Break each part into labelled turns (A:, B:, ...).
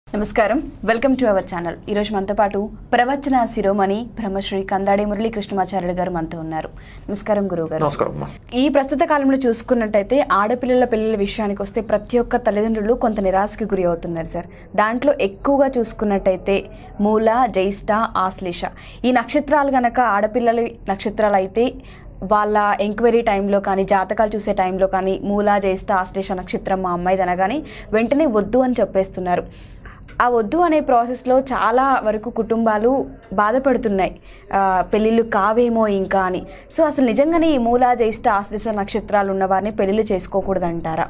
A: నమస్కారం welcome to our channel ఈరోజు మనతో పాటు ప్రవచన శిరోమణి బ్రహ్మశ్రీ కందాడి మురళీ కృష్ణమాచార్యులు గారు మనతో ఉన్నారు నమస్కారం గురువు గారు
B: నమస్కారం అమ్మా
A: ఈ ప్రస్తుత కాలంలో చూసుకున్నట్టయితే ఆడపిల్లల పిల్లల విషయానికి వస్తే ప్రతి ఒక్క తల్లిదండ్రులు కొంత నిరాశకి గురి అవుతున్నారు సార్ దాంట్లో ఎక్కువగా చూసుకున్నట్టయితే మూల జ్యేష్ఠ ఆశ్లేష ఈ నక్షత్రాలు గనక ఆడపిల్లల నక్షత్రాలు అయితే వాళ్ళ ఎంక్వైరీ టైంలో కానీ జాతకాలు చూసే టైంలో కానీ మూల జ్యేష్ఠ ఆశ్లేష నక్షత్రం మా అమ్మాయిది అనగానే వెంటనే వద్దు అని చెప్పేస్తున్నారు ఆ వద్దు అనే ప్రాసెస్లో చాలా వరకు కుటుంబాలు బాధపడుతున్నాయి ఆ, పెళ్ళిళ్ళు కావేమో ఇంకా అని సో అసలు నిజంగానే ఈ మూలా జ్యేష్ఠ ఆశ్లేష నక్షత్రాలు ఉన్న వారిని పెళ్ళిళ్ళు చేసుకోకూడదంటారా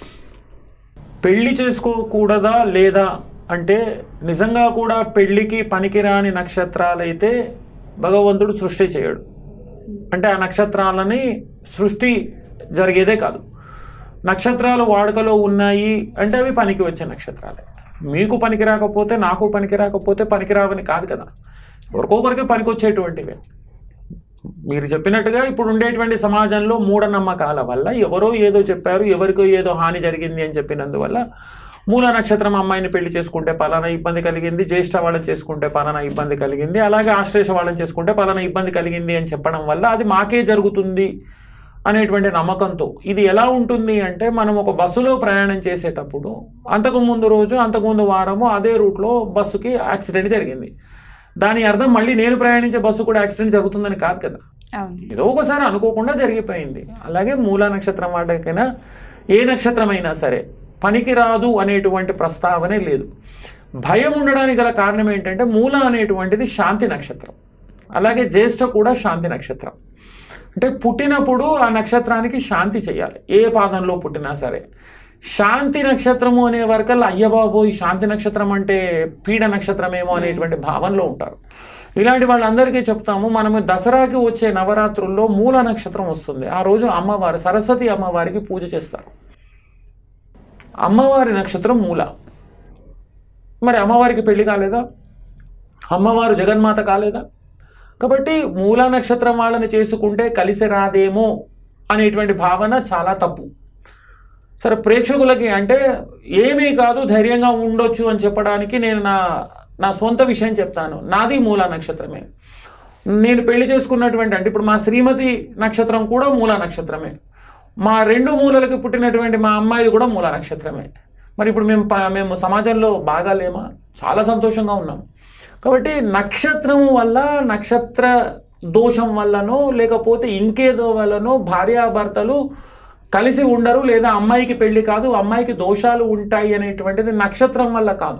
B: పెళ్లి చేసుకోకూడదా లేదా అంటే నిజంగా కూడా పెళ్లికి పనికిరాని నక్షత్రాలైతే భగవంతుడు సృష్టి చేయడు అంటే ఆ నక్షత్రాలని సృష్టి జరిగేదే కాదు నక్షత్రాలు వాడుకలో ఉన్నాయి అంటే అవి పనికి వచ్చే నక్షత్రాలే మీకు పనికి రాకపోతే నాకు పనికి రాకపోతే పనికిరావని కాదు కదా ఎవరికొకరికి పనికొచ్చేటువంటివే మీరు చెప్పినట్టుగా ఇప్పుడు ఉండేటువంటి సమాజంలో మూఢనమ్మకాల వల్ల ఎవరో ఏదో చెప్పారు ఎవరికో ఏదో హాని జరిగింది అని చెప్పినందువల్ల మూల నక్షత్రం అమ్మాయిని పెళ్లి చేసుకుంటే పలానా ఇబ్బంది కలిగింది జ్యేష్ఠ వాళ్ళని చేసుకుంటే పలానా ఇబ్బంది కలిగింది అలాగే ఆశ్లేష వాళ్ళని చేసుకుంటే పలానా ఇబ్బంది కలిగింది అని చెప్పడం వల్ల అది మాకే జరుగుతుంది అనేటువంటి నమ్మకంతో ఇది ఎలా ఉంటుంది అంటే మనం ఒక బస్సులో ప్రయాణం చేసేటప్పుడు అంతకు ముందు రోజు అంతకుముందు వారము అదే రూట్లో బస్సుకి యాక్సిడెంట్ జరిగింది దాని అర్థం మళ్ళీ నేను ప్రయాణించే బస్సు కూడా యాక్సిడెంట్ జరుగుతుందని కాదు కదా
A: అవును
B: ఏదో ఒకసారి అనుకోకుండా జరిగిపోయింది అలాగే మూలా నక్షత్రం వాటికైనా ఏ నక్షత్రమైనా సరే పనికి రాదు అనేటువంటి ప్రస్తావనే లేదు భయం ఉండడానికి గల కారణం ఏంటంటే మూల అనేటువంటిది శాంతి నక్షత్రం అలాగే జ్యేష్ఠ కూడా శాంతి నక్షత్రం అంటే పుట్టినప్పుడు ఆ నక్షత్రానికి శాంతి చేయాలి ఏ పాదంలో పుట్టినా సరే శాంతి నక్షత్రము అనే వరకల్లా అయ్యబాబు ఈ శాంతి నక్షత్రం అంటే పీడ నక్షత్రమేమో అనేటువంటి భావనలో ఉంటారు ఇలాంటి వాళ్ళందరికీ చెప్తాము మనము దసరాకి వచ్చే నవరాత్రుల్లో మూల నక్షత్రం వస్తుంది ఆ రోజు అమ్మవారు సరస్వతి అమ్మవారికి పూజ చేస్తారు అమ్మవారి నక్షత్రం మూల మరి అమ్మవారికి పెళ్లి కాలేదా అమ్మవారు జగన్మాత కాలేదా కాబట్టి మూల నక్షత్రం వాళ్ళని చేసుకుంటే కలిసి రాదేమో అనేటువంటి భావన చాలా తప్పు సరే ప్రేక్షకులకి అంటే ఏమీ కాదు ధైర్యంగా ఉండొచ్చు అని చెప్పడానికి నేను నా నా సొంత విషయం చెప్తాను నాది మూల నక్షత్రమే నేను పెళ్లి చేసుకున్నటువంటి అంటే ఇప్పుడు మా శ్రీమతి నక్షత్రం కూడా మూల నక్షత్రమే మా రెండు మూలలకి పుట్టినటువంటి మా అమ్మాయి కూడా మూల నక్షత్రమే మరి ఇప్పుడు మేము ప- మేము సమాజంలో బాగాలేమా చాలా సంతోషంగా ఉన్నాం కాబట్టి నక్షత్రము వల్ల నక్షత్ర దోషం వల్లనో లేకపోతే ఇంకేదో వల్లనో భార్యాభర్తలు కలిసి ఉండరు లేదా అమ్మాయికి పెళ్లి కాదు అమ్మాయికి దోషాలు ఉంటాయి అనేటువంటిది నక్షత్రం వల్ల కాదు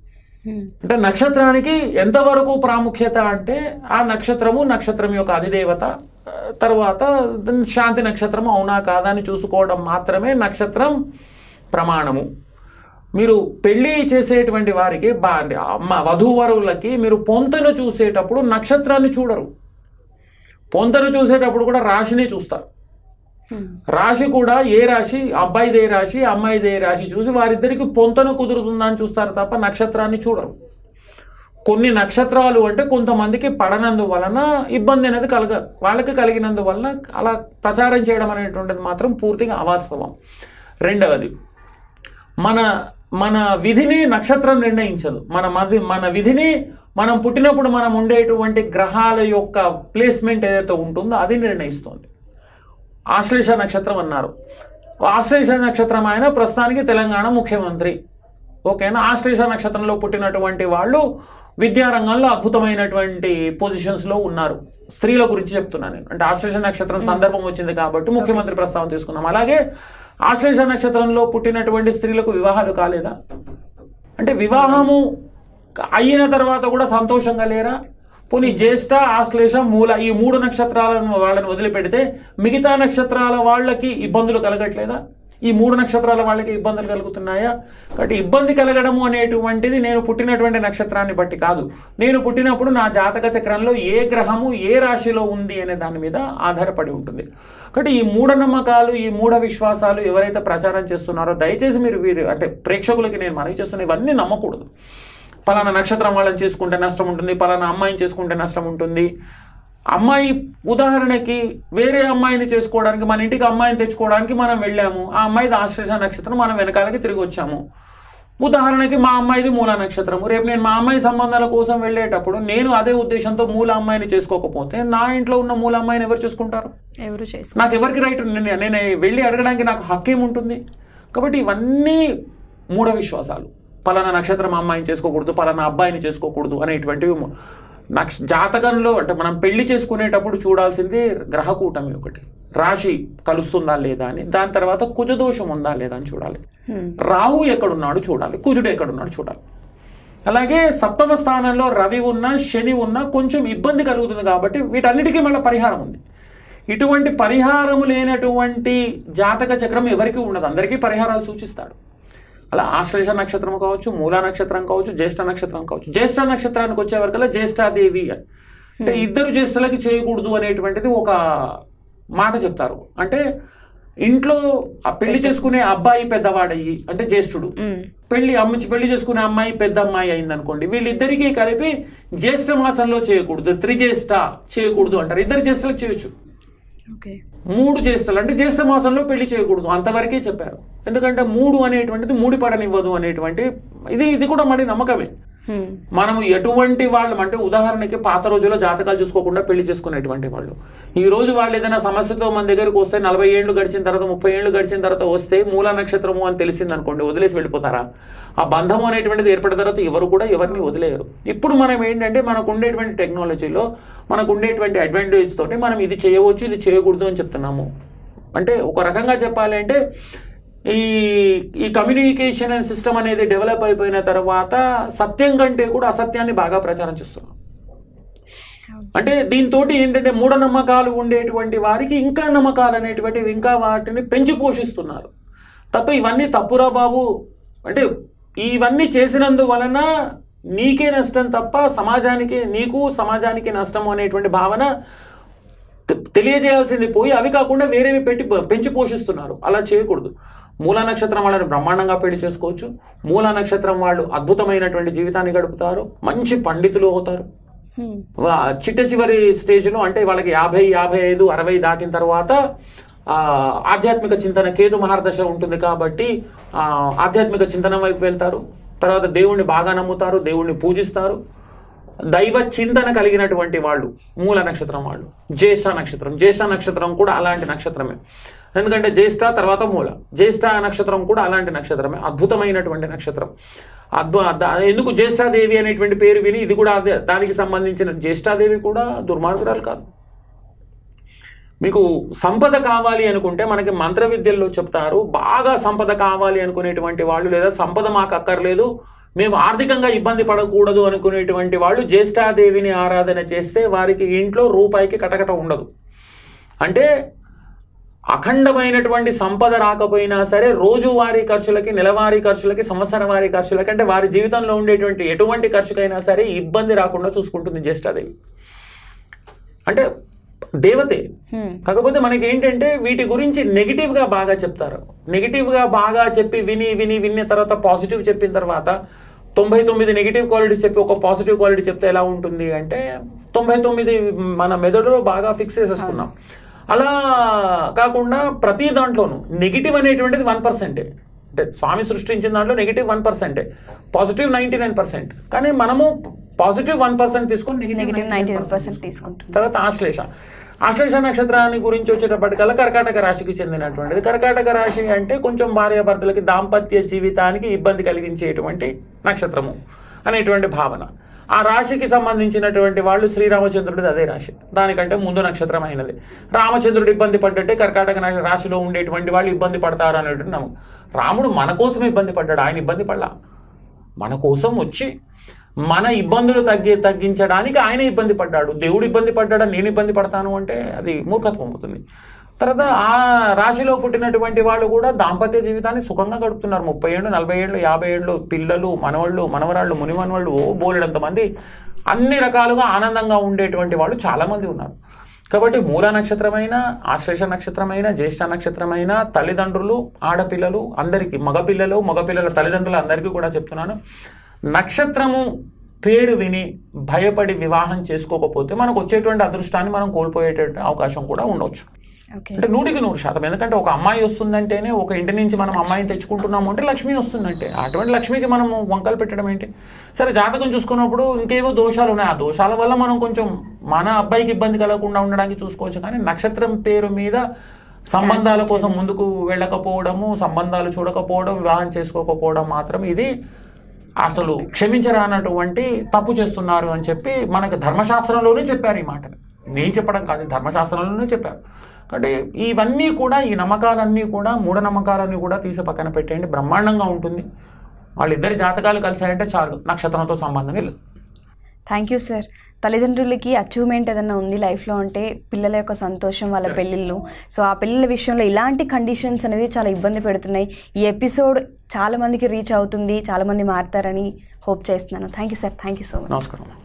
B: అంటే నక్షత్రానికి ఎంతవరకు ప్రాముఖ్యత అంటే ఆ నక్షత్రము నక్షత్రం యొక్క అధిదేవత ఆ, తర్వాత దాని శాంతి నక్షత్రము అవునా కాదా అని చూసుకోవడం మాత్రమే నక్షత్రం ప్రమాణము మీరు పెళ్లి చేసేటువంటి వారికి బా అంటే అమ్మ వధూవరులకి మీరు పొంతను చూసేటప్పుడు నక్షత్రాన్ని చూడరు పొంతను చూసేటప్పుడు కూడా రాశిని చూస్తారు రాశి కూడా ఏ రాశి అబ్బాయిదే రాశి అమ్మాయిదే రాశి చూసి వారిద్దరికి పొంతన కుదురుతుందా అని చూస్తారు తప్ప నక్షత్రాన్ని చూడరు కొన్ని నక్షత్రాలు అంటే కొంతమందికి పడనందు వలన ఇబ్బంది అనేది కలగ వాళ్ళకి కలిగినందువలన అలా ప్రచారం చేయడం అనేటువంటిది మాత్రం పూర్తిగా అవాస్తవం రెండవది మన మన విధిని నక్షత్రం నిర్ణయించదు మన మది మన విధిని మనం పుట్టినప్పుడు మనం ఉండేటువంటి గ్రహాల యొక్క ప్లేస్మెంట్ ఏదైతే ఉంటుందో అది నిర్ణయిస్తుంది ఆశ్లేష నక్షత్రం అన్నారు ఆశ్లేష నక్షత్రం ఆయన ప్రస్తుతానికి తెలంగాణ ముఖ్యమంత్రి ఓకేనా ఆశ్లేష నక్షత్రంలో పుట్టినటువంటి వాళ్ళు విద్యారంగంలో అద్భుతమైనటువంటి పొజిషన్స్ లో ఉన్నారు స్త్రీల గురించి చెప్తున్నాను నేను అంటే ఆశ్లేష నక్షత్రం సందర్భం వచ్చింది కాబట్టి ముఖ్యమంత్రి ప్రస్తావన తీసుకున్నాం అలాగే ఆశ్లేష నక్షత్రంలో పుట్టినటువంటి స్త్రీలకు వివాహాలు కాలేదా అంటే వివాహము అయిన తర్వాత కూడా సంతోషంగా లేరా పోనీ జ్యేష్ఠ ఆశ్లేష మూల ఈ మూడు నక్షత్రాలను వాళ్ళని వదిలిపెడితే మిగతా నక్షత్రాల వాళ్ళకి ఇబ్బందులు కలగట్లేదా ఈ మూడు నక్షత్రాల వాళ్ళకి ఇబ్బందులు కలుగుతున్నాయా కాబట్టి ఇబ్బంది కలగడము అనేటువంటిది నేను పుట్టినటువంటి నక్షత్రాన్ని బట్టి కాదు నేను పుట్టినప్పుడు నా జాతక చక్రంలో ఏ గ్రహము ఏ రాశిలో ఉంది అనే దాని మీద ఆధారపడి ఉంటుంది కాబట్టి ఈ మూఢనమ్మకాలు ఈ మూఢ విశ్వాసాలు ఎవరైతే ప్రచారం చేస్తున్నారో దయచేసి మీరు వీరు అంటే ప్రేక్షకులకి నేను మనవి చేస్తున్న ఇవన్నీ నమ్మకూడదు పలానా నక్షత్రం వాళ్ళని చేసుకుంటే నష్టం ఉంటుంది పలానా అమ్మాయిని చేసుకుంటే నష్టం ఉంటుంది అమ్మాయి ఉదాహరణకి వేరే అమ్మాయిని చేసుకోవడానికి మన ఇంటికి అమ్మాయిని తెచ్చుకోవడానికి మనం వెళ్ళాము ఆ అమ్మాయిది ఆశ్లేష నక్షత్రం మనం వెనకాలకి తిరిగి వచ్చాము ఉదాహరణకి మా అమ్మాయిది మూలా నక్షత్రము రేపు నేను మా అమ్మాయి సంబంధాల కోసం వెళ్ళేటప్పుడు నేను అదే ఉద్దేశంతో మూల అమ్మాయిని చేసుకోకపోతే నా ఇంట్లో ఉన్న మూల అమ్మాయిని ఎవరు చేసుకుంటారు
A: ఎవరు చేసు
B: నాకు ఎవరికి రైట్ ఉంది? నేను నేను వెళ్ళి అడగడానికి నాకు హక్కు ఏముంటుంది కాబట్టి ఇవన్నీ మూఢ విశ్వాసాలు పలానా నక్షత్రం అమ్మాయిని చేసుకోకూడదు పలానా అబ్బాయిని చేసుకోకూడదు అనేటువంటివి ము- నక్ష జాతకంలో అంటే మనం పెళ్లి చేసుకునేటప్పుడు చూడాల్సింది గ్రహకూటమి ఒకటి రాశి కలుస్తుందా లేదా అని దాని తర్వాత కుజదోషం ఉందా లేదా అని చూడాలి
A: హ్మ్.
B: రాహు ఎక్కడున్నాడు చూడాలి కుజుడు ఎక్కడున్నాడు చూడాలి అలాగే సప్తమ స్థానంలో రవి ఉన్నా శని ఉన్నా కొంచెం ఇబ్బంది కలుగుతుంది కాబట్టి వీటన్నిటికీ మళ్ళీ పరిహారం ఉంది ఇటువంటి పరిహారము లేనటువంటి జాతక చక్రం ఎవరికి ఉండదు అందరికీ పరిహారాలు సూచిస్తాడు అలా ఆశ్లేష నక్షత్రం కావచ్చు మూలా నక్షత్రం కావచ్చు జ్యేష్ఠ నక్షత్రం కావచ్చు జ్యేష్ఠ నక్షత్రానికి వచ్చే వరకల్లా జ్యేష్ఠాదేవి అని అంటే ఇద్దరు జ్యేష్ఠులకి చేయకూడదు అనేటువంటిది ఒక మాట చెప్తారు అంటే ఇంట్లో ఆ పెళ్లి చేసుకునే అబ్బాయి పెద్దవాడయ్యి అంటే జ్యేష్ఠుడు
A: హ్మ్.
B: పెళ్లి అమ్మ పెళ్లి చేసుకునే అమ్మాయి పెద్ద అమ్మాయి అయింది అనుకోండి వీళ్ళిద్దరికీ కలిపి జ్యేష్ఠ మాసంలో చేయకూడదు త్రిజ్యేష్ఠ చేయకూడదు అంటారు ఇద్దరు జ్యేష్ఠలకు చేయొచ్చు
A: ఓకే
B: మూడు జ్యేష్ఠలు అంటే జ్యేష్ఠ మాసంలో పెళ్లి చేయకూడదు అంతవరకే చెప్పారు ఎందుకంటే మూడు అనేటువంటిది మూడి పడనివ్వదు అనేటువంటి ఇది ఇది కూడా మరి నమ్మకమే
A: హ్మ్.
B: మనము ఎటువంటి వాళ్ళం అంటే ఉదాహరణకి పాత రోజుల్లో జాతకాలు చూసుకోకుండా పెళ్లి చేసుకునేటువంటి వాళ్ళు ఈ రోజు వాళ్ళు ఏదైనా సమస్యతో మన దగ్గరకు వస్తే నలభై ఏళ్ళు గడిచిన తర్వాత ముప్పై ఏళ్ళు గడిచిన తర్వాత వస్తే మూల నక్షత్రము అని తెలిసింది అనుకోండి వదిలేసి వెళ్ళిపోతారా ఆ బంధము అనేటువంటిది ఏర్పడిన తర్వాత ఎవరు కూడా ఎవరిని వదిలేయరు ఇప్పుడు మనం ఏంటంటే మనకు ఉండేటువంటి టెక్నాలజీలో మనకు ఉండేటువంటి అడ్వాంటేజ్ తోటి మనం ఇది చేయవచ్చు ఇది చేయకూడదు అని చెప్తున్నాము అంటే ఒక రకంగా చెప్పాలి అంటే ఈ ఈ కమ్యూనికేషన్ సిస్టమ్ అనేది డెవలప్ అయిపోయిన తర్వాత సత్యం కంటే కూడా అసత్యాన్ని బాగా ప్రచారం చేస్తున్నాం అంటే దీంతో ఏంటంటే మూఢనమ్మకాలు ఉండేటువంటి వారికి ఇంకా నమ్మకాలు అనేటువంటివి ఇంకా వాటిని పెంచి పోషిస్తున్నారు తప్ప ఇవన్నీ తప్పురా బాబు అంటే ఇవన్నీ చేసినందువలన నీకే నష్టం తప్ప సమాజానికి నీకు సమాజానికి నష్టం అనేటువంటి భావన తె- తెలియజేయాల్సింది పోయి అవి కాకుండా వేరేవి పెట్టి పెంచి పోషిస్తున్నారు అలా చేయకూడదు మూల నక్షత్రం వాళ్ళని బ్రహ్మాండంగా పెళ్లి చేసుకోవచ్చు మూల నక్షత్రం వాళ్ళు అద్భుతమైనటువంటి జీవితాన్ని గడుపుతారు మంచి పండితులు అవుతారు
A: హ్మ్.
B: వా- చిట్ట చివరి స్టేజ్లో అంటే వాళ్ళకి యాభై యాభై ఐదు అరవై దాటిన తర్వాత ఆ, ఆధ్యాత్మిక చింతన కేతు మహారదశ ఉంటుంది కాబట్టి ఆ, ఆధ్యాత్మిక చింతన వైపు వెళ్తారు తర్వాత దేవుణ్ణి బాగా నమ్ముతారు దేవుణ్ణి పూజిస్తారు దైవ చింతన కలిగినటువంటి వాళ్ళు మూల నక్షత్రం వాళ్ళు జ్యేష్ఠ నక్షత్రం జ్యేష్ఠ నక్షత్రం కూడా అలాంటి నక్షత్రమే ఎందుకంటే జ్యేష్ఠ తర్వాత మూల జ్యేష్ఠ నక్షత్రం కూడా అలాంటి నక్షత్రమే అద్భుతమైనటువంటి నక్షత్రం అద్భు ద- ఎందుకు జ్యేష్ఠాదేవి అనేటువంటి పేరు విని ఇది కూడా అదే దానికి సంబంధించిన జ్యేష్ఠాదేవి కూడా దుర్మార్గురాలు కాదు మీకు సంపద కావాలి అనుకుంటే మనకి మంత్ర విద్యల్లో చెప్తారు బాగా సంపద కావాలి అనుకునేటువంటి వాళ్ళు లేదా సంపద మాకు అక్కర్లేదు మేము ఆర్థికంగా ఇబ్బంది పడకూడదు అనుకునేటువంటి వాళ్ళు జ్యేష్ఠాదేవిని ఆరాధన చేస్తే వారికి ఇంట్లో రూపాయికి కటకట ఉండదు అంటే అఖండమైనటువంటి సంపద రాకపోయినా సరే రోజువారీ ఖర్చులకి నెలవారీ ఖర్చులకి సంవత్సర వారీ ఖర్చులకి అంటే వారి జీవితంలో ఉండేటువంటి ఎటువంటి ఖర్చుకైనా సరే ఇబ్బంది రాకుండా చూసుకుంటుంది జ్యేష్ఠాదేవి అంటే దేవతే
A: హ్మ్.
B: కాకపోతే మనకి ఏంటంటే వీటి గురించి నెగిటివ్ గా బాగా చెప్తారు నెగిటివ్ గా బాగా చెప్పి విని విని విన్న తర్వాత పాజిటివ్ చెప్పిన తర్వాత తొంభై తొమ్మిది నెగిటివ్ క్వాలిటీ చెప్పి ఒక పాజిటివ్ క్వాలిటీ చెప్తే ఎలా ఉంటుంది అంటే తొంభై తొమ్మిది మన మెదడులో బాగా ఫిక్స్ చేసేసుకున్నాం అలా కాకుండా ప్రతి దాంట్లోనూ నెగిటివ్ అనేటువంటిది వన్ పర్సెంటే అంటే స్వామి సృష్టించిన దాంట్లో నెగిటివ్ వన్ పర్సెంటే పాజిటివ్ నైంటీ నైన్ పర్సెంట్ కానీ మనము పాజిటివ్ వన్ పర్సెంట్ తీసుకొని
A: negative
B: negative
A: ninety nine percent తీసుకుంటుంది
B: తర్వాత ఆశ్లేష ఆశ్లేష నక్షత్రాన్ని గురించి వచ్చేటప్పటికల్లా కర్కాటక రాశికి చెందినటువంటిది కర్కాటక రాశి అంటే కొంచెం భార్యాభర్తలకి దాంపత్య జీవితానికి ఇబ్బంది కలిగించేటువంటి నక్షత్రము అనేటువంటి భావన ఆ రాశికి సంబంధించినటువంటి వాళ్ళు శ్రీరామచంద్రుడిది అదే రాశి దానికంటే ముందు నక్షత్రం అయినది రామచంద్రుడు ఇబ్బంది పడ్డట్టే కర్కాటక నా- రాశిలో ఉండేటువంటి వాళ్ళు ఇబ్బంది పడతారు అనేటువంటి నమ్మకం రాముడు మన కోసం ఇబ్బంది పడ్డాడు ఆయన ఇబ్బంది పడలా మన కోసం వచ్చి మన ఇబ్బందులు తగ్గి తగ్గించడానికి ఆయన ఇబ్బంది పడ్డాడు దేవుడు ఇబ్బంది పడ్డాడు నేను ఇబ్బంది పడతాను అంటే అది మూర్ఖత్వం అవుతుంది తర్వాత ఆ రాశిలో పుట్టినటువంటి వాళ్ళు కూడా దాంపత్య జీవితాన్ని సుఖంగా గడుపుతున్నారు ముప్పై ఏళ్ళు నలభై ఏళ్ళు యాభై ఏళ్ళు పిల్లలు మనవాళ్ళు మనవరాళ్ళు ముని మనవాళ్ళు ఓ బోలెడంత మంది అన్ని రకాలుగా ఆనందంగా ఉండేటువంటి వాళ్ళు చాలా మంది ఉన్నారు కాబట్టి మూల నక్షత్రమైన ఆశ్లేష నక్షత్రమైన జ్యేష్ఠ నక్షత్రమైన తల్లిదండ్రులు ఆడపిల్లలు అందరికీ మగపిల్లలు మగపిల్లల తల్లిదండ్రులు అందరికీ కూడా చెప్తున్నాను నక్షత్రము పేరు విని భయపడి వివాహం చేసుకోకపోతే మనకు వచ్చేటువంటి అదృష్టాన్ని మనం కోల్పోయేటువంటి అవకాశం కూడా ఉండవచ్చు
A: ఓకే
B: అంటే నూటికి నూరు శాతం ఎందుకంటే ఒక అమ్మాయి వస్తుందంటేనే ఒక ఇంటి నుంచి మనం అమ్మాయిని తెచ్చుకుంటున్నాము అంటే లక్ష్మి వస్తుందంటే అటువంటి లక్ష్మికి మనం వంకలు పెట్టడం ఏంటి సరే జాతకం చూసుకున్నప్పుడు ఇంకేవో దోషాలు ఉన్నాయి ఆ దోషాల వల్ల మనం కొంచెం మన అబ్బాయికి ఇబ్బంది కలగకుండా ఉండడానికి చూసుకోవచ్చు కానీ నక్షత్రం పేరు మీద సంబంధాల కోసం ముందుకు వెళ్ళకపోవడము సంబంధాలు చూడకపోవడం వివాహం చేసుకోకపోవడం మాత్రం ఇది అసలు క్షమించరానటువంటి తప్పు చేస్తున్నారు అని చెప్పి మనకు ధర్మశాస్త్రంలోనే చెప్పారు ఈ మాటని నేను చెప్పడం కాదు ధర్మశాస్త్రంలోనే చెప్పారు కాబట్టి ఇవన్నీ కూడా ఈ నమ్మకాలన్నీ కూడా మూఢనమ్మకాలన్నీ కూడా తీసి పక్కన పెట్టేయండి బ్రహ్మాండంగా ఉంటుంది వాళ్ళిద్దరి జాతకాలు కలిసాయంటే చాలు నక్షత్రంతో సంబంధం లేదు
A: థ్యాంక్ యూ సార్ తల్లిదండ్రులకి అచీవ్మెంట్ ఏదైనా ఉంది లైఫ్లో అంటే పిల్లల యొక్క సంతోషం వాళ్ళ పెళ్ళిళ్ళు సో ఆ పిల్లల విషయంలో ఇలాంటి కండిషన్స్ అనేది చాలా ఇబ్బంది పెడుతున్నాయి ఈ ఎపిసోడ్ చాలా మందికి రీచ్ అవుతుంది చాలా మంది మారుతారని హోప్ చేస్తున్నాను thank you sir thank you so much
B: నమస్కారం